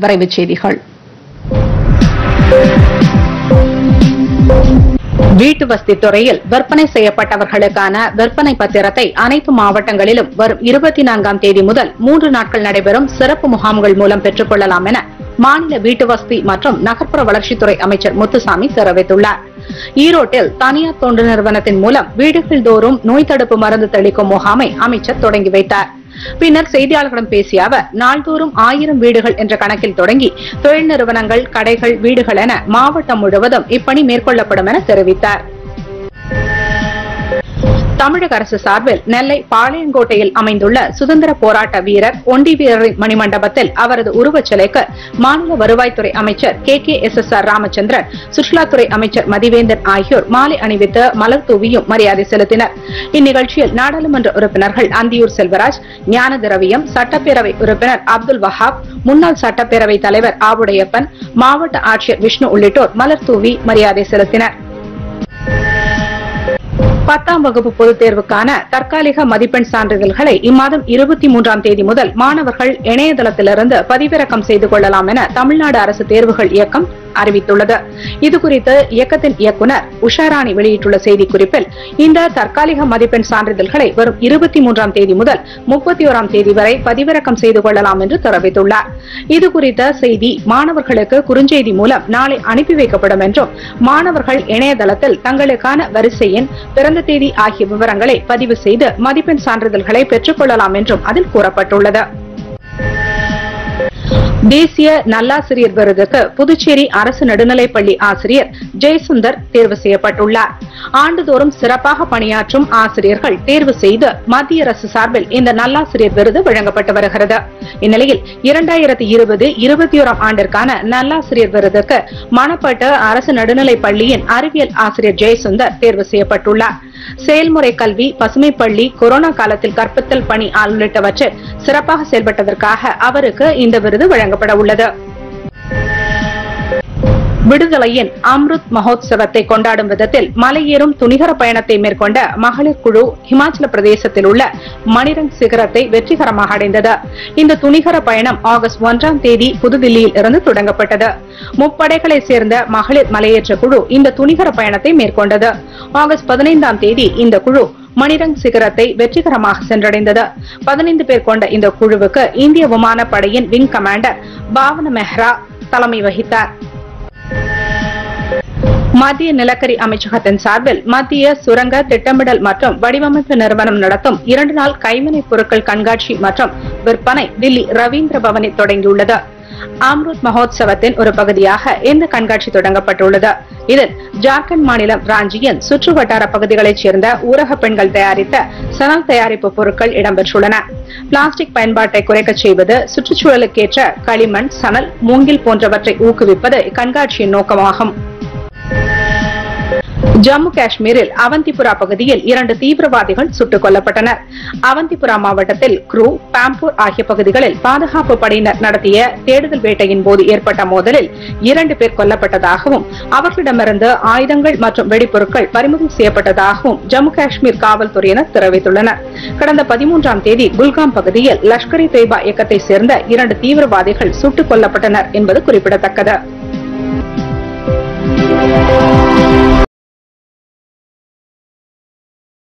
விரைவுச் செய்திகள் வீட்டு வசதி துறையில் விற்பனை செய்யப்பட்டவர்களுக்கான விற்பனை பத்திரத்தை அனைத்து மாவட்டங்களிலும் வரும் இருபத்தி நான்காம் தேதி முதல் மூன்று நாட்கள் நடைபெறும் சிறப்பு முகாம்கள் மூலம் பெற்றுக் கொள்ளலாம் என மாநில வீட்டு வசதி மற்றும் நகர்ப்புற வளர்ச்சித்துறை அமைச்சர் முத்துசாமி தெரிவித்துள்ளார் ஈரோட்டில் தனியார் தொண்டு நிறுவனத்தின் மூலம் வீடுகள் தோறும் நோய் தடுப்பு மருந்து தெளிக்கும் முகாமை அமைச்சர் தொடங்கி வைத்தார் பின்னர் செய்தியாளர்களிடம் பேசிய அவர் நாள்தோறும் ஆயிரம் வீடுகள் என்ற கணக்கில் தொடங்கி தொழில் நிறுவனங்கள் கடைகள் வீடுகள் என மாவட்டம் முழுவதும் இப்பணி மேற்கொள்ளப்படும் என தெரிவித்தார் தமிழக அரசு சார்பில் நெல்லை பாளையங்கோட்டையில் அமைந்துள்ள சுதந்திர போராட்ட வீரர் ஒண்டி வீரரின் மணிமண்டபத்தில் அவரது உருவச் சிலைக்கு மாநில வருவாய்த்துறை அமைச்சர் கே கே எஸ் எஸ் ஆர் ராமச்சந்திரன் சுற்றுலாத்துறை அமைச்சர் மதிவேந்தன் ஆகியோர் மாலை அணிவித்து மலர் தூவியும் மரியாதை செலுத்தினர் இந்நிகழ்ச்சியில் நாடாளுமன்ற உறுப்பினர்கள் அந்தியூர் செல்வராஜ் ஞான திரவியம் சட்டப்பேரவை உறுப்பினர் அப்துல் வஹாப் முன்னாள் சட்டப்பேரவை தலைவர் ஆவுடையப்பன் மாவட்ட ஆட்சியர் விஷ்ணு உள்ளிட்டோர் மலர் தூவி மரியாதை செலுத்தினர் பத்தாம் வகுப்பு பொதுத் தேர்வுக்கான தற்காலிக மதிப்பெண் சான்றிதழ்களை இம்மாதம் இருபத்தி மூன்றாம் தேதி முதல் மாணவர்கள் இணையதளத்திலிருந்து பதிவிறக்கம் செய்து கொள்ளலாம் என தமிழ்நாடு அரசு தேர்வுகள் இயக்கம் அறிவித்துள்ளது இதுகுறித்து இயக்கத்தின் இயக்குநர் உஷாராணி வெளியிட்டுள்ள செய்திக்குறிப்பில் இந்த தற்காலிக மதிப்பெண் சான்றிதழ்களை வரும் இருபத்தி மூன்றாம் தேதி முதல் முப்பத்தி ஓராம் தேதி வரை பதிவிறக்கம் செய்து கொள்ளலாம் என்று தெரிவித்துள்ளார் இதுகுறித்த செய்தி மாணவர்களுக்கு குறுஞ்செய்தி மூலம் நாளை அனுப்பி வைக்கப்படும் என்றும் மாணவர்கள் இணையதளத்தில் தங்களுக்கான வரிசை எண் பிறந்த தேதி ஆகிய விவரங்களை பதிவு செய்து மதிப்பெண் சான்றிதழ்களை பெற்றுக் கொள்ளலாம் என்றும் அதில் கூறப்பட்டுள்ளது தேசிய நல்லாசிரியர் விருதுக்கு புதுச்சேரி அரசு நடுநிலைப்பள்ளி ஆசிரியர் ஜெயசுந்தர் தேர்வு செய்யப்பட்டுள்ளார் ஆண்டுதோறும் சிறப்பாக பணியாற்றும் ஆசிரியர்கள் தேர்வு செய்து மத்திய அரசு சார்பில் இந்த நல்லாசிரியர் விருது வழங்கப்பட்டு வருகிறது இந்நிலையில் இரண்டாயிரத்தி இருபது இருபத்தி ஓராம் ஆண்டிற்கான நல்லாசிரியர் விருதுக்கு மணப்பட்டு அரசு நடுநிலைப் பள்ளியின் அறிவியல் ஆசிரியர் ஜெயசுந்தர் தேர்வு செய்யப்பட்டுள்ளார் செயல்முறை கல்வி பசுமைப் பள்ளி கொரோனா காலத்தில் கற்பித்தல் பணி உள்ளிட்டவற்றில் சிறப்பாக செயல்பட்டதற்காக அவருக்கு இந்த விருது வழங்கப்பட உள்ளது விடுதலையின் அம்ருத் மகோத்சவத்தை கொண்டாடும் விதத்தில் மலையேறும் துணிகர பயணத்தை மேற்கொண்ட மகளிர் குழு இமாச்சல பிரதேசத்தில் உள்ள மணிரங் சிகரத்தை வெற்றிகரமாக அடைந்தது இந்த துணிகர பயணம் ஆகஸ்ட் ஒன்றாம் தேதி புதுதில்லியில் இருந்து தொடங்கப்பட்டது முப்படைகளை சேர்ந்த மகளிர் மலையேற்ற குழு இந்த துணிகர பயணத்தை மேற்கொண்டது ஆகஸ்ட் பதினைந்தாம் தேதி இந்த குழு மணிரங் சிகரத்தை வெற்றிகரமாக சென்றடைந்தது பதினைந்து பேர் கொண்ட இந்த குழுவுக்கு இந்திய விமானப்படையின் விங் கமாண்டர் பாவன மெஹ்ரா தலைமை வகித்தார் மத்திய நிலக்கரி அமைச்சகத்தின் சார்பில் மத்திய சுரங்க திட்டமிடல் மற்றும் வடிவமைப்பு நிறுவனம் நடத்தும் இரண்டு நாள் கைவினைப் பொருட்கள் கண்காட்சி மற்றும் விற்பனை தில்லி ரவீந்திர பவனில் தொடங்கியுள்ளது அம்ருத் மகோத்சவத்தின் ஒரு பகுதியாக இந்த கண்காட்சி தொடங்கப்பட்டுள்ளது இதில் ஜார்க்கண்ட் மாநிலம் ராஞ்சியின் சுற்று வட்டார பகுதிகளைச் சேர்ந்த ஊரக பெண்கள் தயாரித்த சணல் தயாரிப்பு பொருட்கள் இடம்பெற்றுள்ளன பிளாஸ்டிக் பயன்பாட்டை குறைக்கச் செய்வது சுற்றுச்சூழலுக்கேற்ற களிமண் சணல் மூங்கில் போன்றவற்றை ஊக்குவிப்பது இக்கண்காட்சியின் நோக்கமாகும் ஜம்மு காஷ்மீரில் அவந்திபுரா பகுதியில் இரண்டு தீவிரவாதிகள் சுட்டுக் கொல்லப்பட்டனர் அவந்திபுரா மாவட்டத்தில் குரூ பாம்பூர் ஆகிய பகுதிகளில் பாதுகாப்பு படையினர் நடத்திய தேடுதல் வேட்டையின் போது ஏற்பட்ட மோதலில் இரண்டு பேர் கொல்லப்பட்டதாகவும் அவர்களிடமிருந்து ஆயுதங்கள் மற்றும் வெடிப்பொருட்கள் பறிமுதல் செய்யப்பட்டதாகவும் ஜம்மு காஷ்மீர் காவல்துறையினர் தெரிவித்துள்ளனர் கடந்த பதிமூன்றாம் தேதி குல்காம் பகுதியில் லஷ்கர் இ தொய்பா இயக்கத்தை சேர்ந்த இரண்டு தீவிரவாதிகள் சுட்டுக் கொல்லப்பட்டனர் என்பது குறிப்பிடத்தக்கது